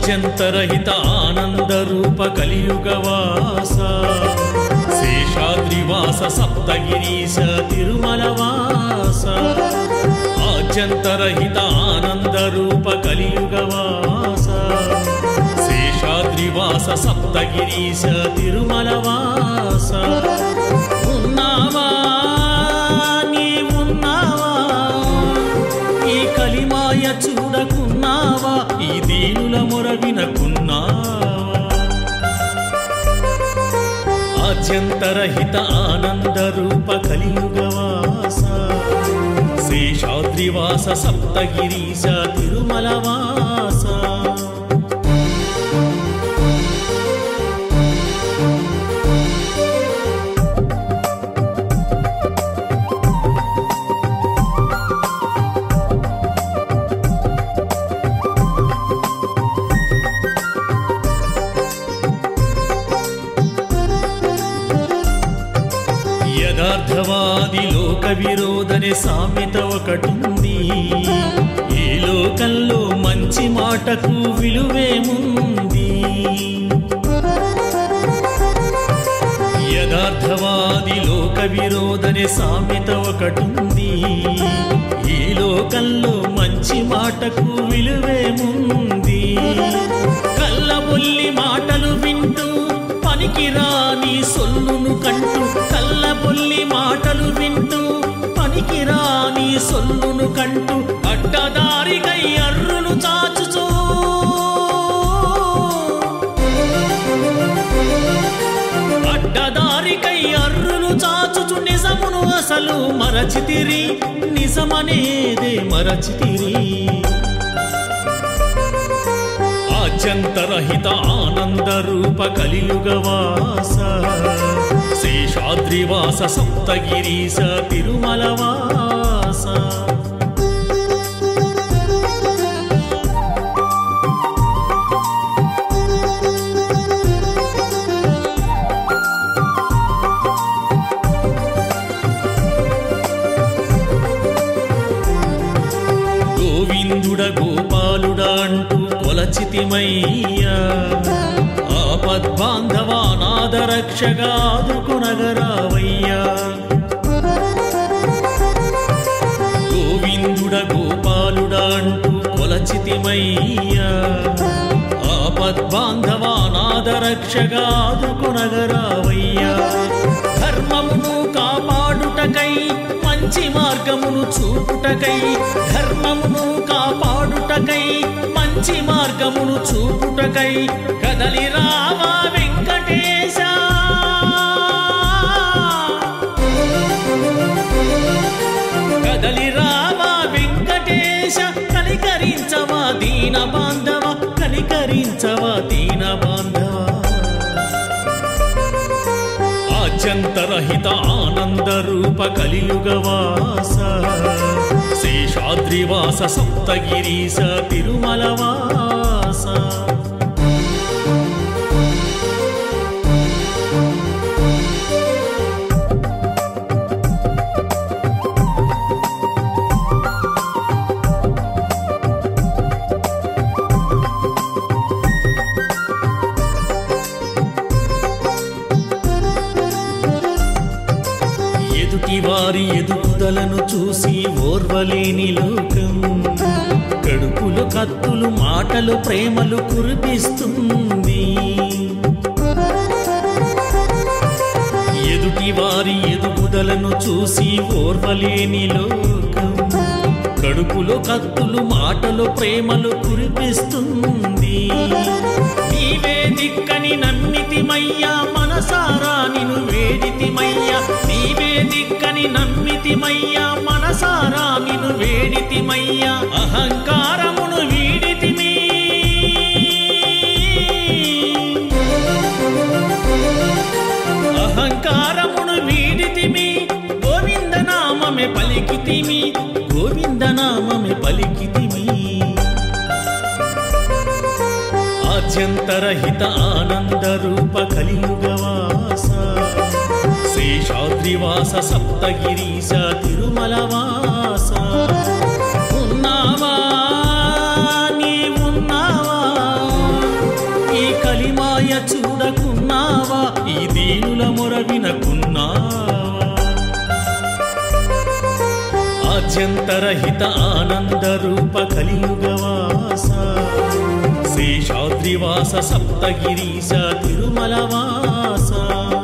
ఆద్యంతరహిత ఆనంద రూప కలియుగవాస శేషాద్రివాస సప్తగిరీశ తిరుమలవాస ఆద్యంతరహిత ఆనంద రూప కలియుగవాస శేషాద్రివాస సప్తగిరీశ తిరుమలవాస ఉన్నావా నీవున్నావా ఈ కలిమాయ చూడకున్నావా ఈ దీనుల మొర వినకున్నావా ఆద్యంతరహిత ఆనంద రూప కలియుగవాస శేషాద్రివాస సప్తగిరీశ తిరుమలవాస యథార్థవాది లోక విరోధనే సామెత ఒకటుంది ఈ లోకంలో మంచి మాటకు విలువేముంది యథార్థవాది లోక విరోధనే సామెత ఒకటుంది ఈ లోకంలో మంచి మాటకు విలువేముంది కళ్ళబొల్లి మాటలు వింటూ పనికిరాని సొల్లును కంటూ కళ్ళబొల్లి మాటలు వింటూ పనికిరాని సొల్లును కంటూ అడ్డదారికై అర్రులు చాచుచూ అడ్డదారికై అర్రులు చాచుచు నిజమును అసలు మరచితిరి నిజమనేదే మరచితిరి ఆద్యంతరహిత ఆనంద రూప కలియుగవాస శేషాద్రివాస సప్తగిరీశ తిరుమలవాస గోవిందుడ గోపాలుడ అంటూ కొలచితిమయ్యా ఆపద్బాంధవానాద రక్షగాదుకునగరావయ్యా గోవిందుడ గోపాలుడ అంటూ కొలచితిమయ్యా ఆపద్బాంధవానాద రక్షగాదుకునగరావయ్యా ధర్మమును కాపాడుటకై మంచి మార్గమును చూపుటకై ధర్మమును కాపాడుటకై మంచి మార్గమును చూపుటకై కదలి రావా వెంకటేశ కదలి రావా వెంకటేశ కనికరించవా దీన బాంధవ కనికరించవా దీన బాంధవ ఆద్యంతరహిత ఆనంద రూప కలియుగవాస శేషాద్రివాస సప్తగిరీశ తిరుమలవాస ఎదుటి వారి ఎదుగుదలను చూసి ఓర్వలేని లోకం కడుపులు కత్తులు మాటలు ప్రేమలు కురిపిస్తుంది ఎదుటి వారి ఎదుగుదలను చూసి ఓర్వలేని లోకం కడుపులో కత్తులు మాటలు ప్రేమలు కురిపిస్తుంది నీవే దిక్కని నమ్మితిమయ్యా మనసారా నిను వేడితిమయ్యా నీవే దిక్కని నమ్మితిమయ్యా మనసారా నిను వేడితిమయ్యా అహంకారమును వీడితిమి అహంకారమును వీడితిమి గోవింద నామమే పలికితిమి గోవింద నామమే పలికితిమి ఆద్యంతరహిత ఆనంద రూప కలియుగవాస శేషాద్రివాస సప్తగిరీశ తిరుమలవాస ఉన్నావా నీవున్నావా మాయ చూడకున్నావా ఈ దీనుల మొర వినకున్నావా ఆద్యంతరహిత ఆనంద రూప కలియుగవాస శేషాద్రివాస సప్తగిరీశ తిరుమలవాస